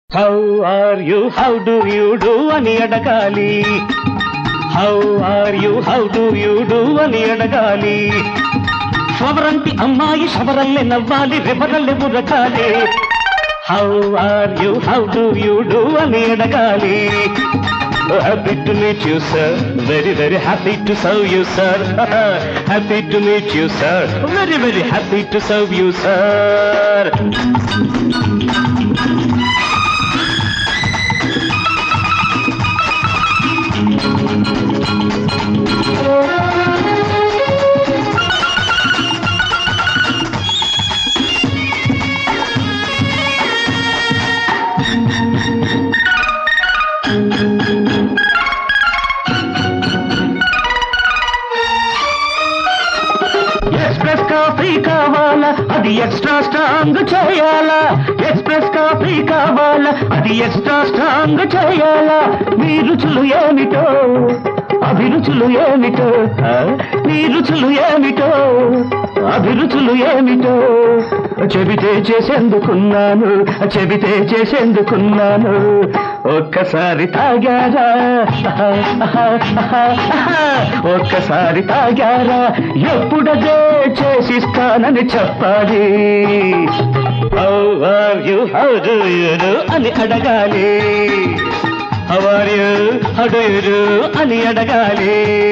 How are you how do you do అని అడగాలి how are you how do you do అని అడగాలి శవరంటి అమ్మాయి శవరల్లే నవ్వాలి రెవరల్లే బురకాలి how are you how do you do అని అడగాలి happy to meet you sir very very happy to serve you sir happy to meet you sir very very happy to serve you sir express coffee కావాలా అది extra strong చేయాలా express coffee కావాలా అది extra strong చేయాలా మీ రుచులు ఏమిటో అభిరుచులు ఏమిటో ఆ? మీ రుచులు ఏమిటో అభిరుచులు ఏమిటో చెబితే చేసేందుకున్నాను చెబితే చేసేందుకున్నాను ఒక్కసారి తాగారా ఒక్కసారి తాగారా ఎప్పుడదే చేసిస్తానని చెప్పాలి how are you how do you do అని అడగాలి how are you how do you do అని అడగాలి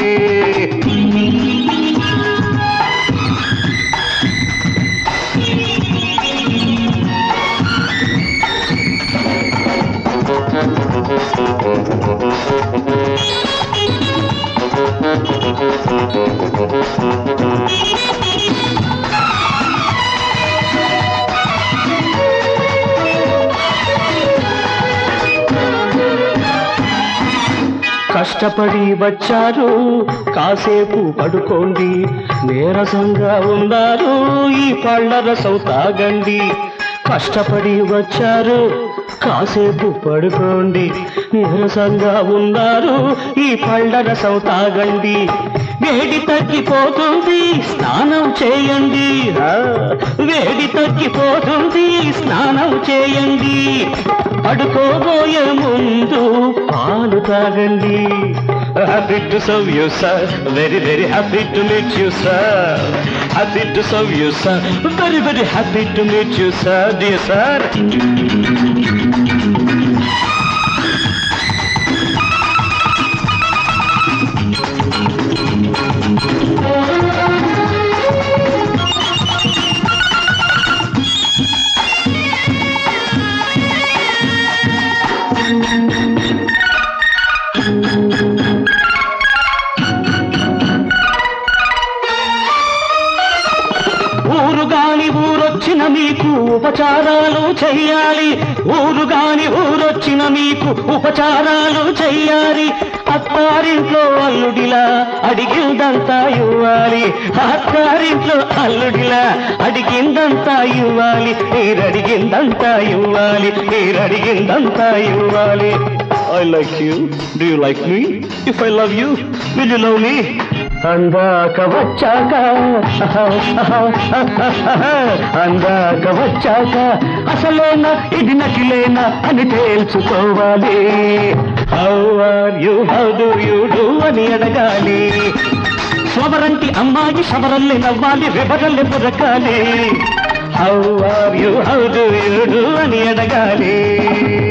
కష్టపడి వచ్చారు కాసేపు పడుకోండి నీరసంగా ఉన్నారు ఈ పళ్ళ రసం తాగండి కష్టపడి వచ్చారు కాసేపు పడుకోండి నీరసంగా ఉన్నారు ఈ పళ్ళ రసం తాగండి వేడి తగ్గిపోతుంది స్నానం చేయండి ఆ, వేడి తగ్గిపోతుంది స్నానం చేయండి పడుకోబోయే ముందు పాలు తాగండి happy to serve you sir very very happy to meet you sir happy to serve you sir very very happy to meet you sir dear sir ఊరు గాని ఊరొచ్చిన మీకు ఉపచారాలు చెయ్యాలి ఊరు గాని ఊరొచ్చిన మీకు ఉపచారాలు చెయ్యాలి అత్తారింట్లో అల్లుడిలా అడిగిందంతా ఇవ్వాలి అత్తారింట్లో అల్లుడిలా అడిగిందంతా ఇవ్వాలి మీరడిగిందంతా ఇవ్వాలి మీరడిగిందంతా ఇవ్వాలి I like you do you like me if I love you will you love me అందాక వచ్చాక అందాక వచ్చాక అసలేనా ఇది నకిలేనా అని తేల్చుకోవాలి how are you how do you do అని అడగాలి శవరంటి అమ్మాయి శవరల్లి నవ్వాలి రెబరల్లి బురకాలి how are you how do you do అని అడగాలి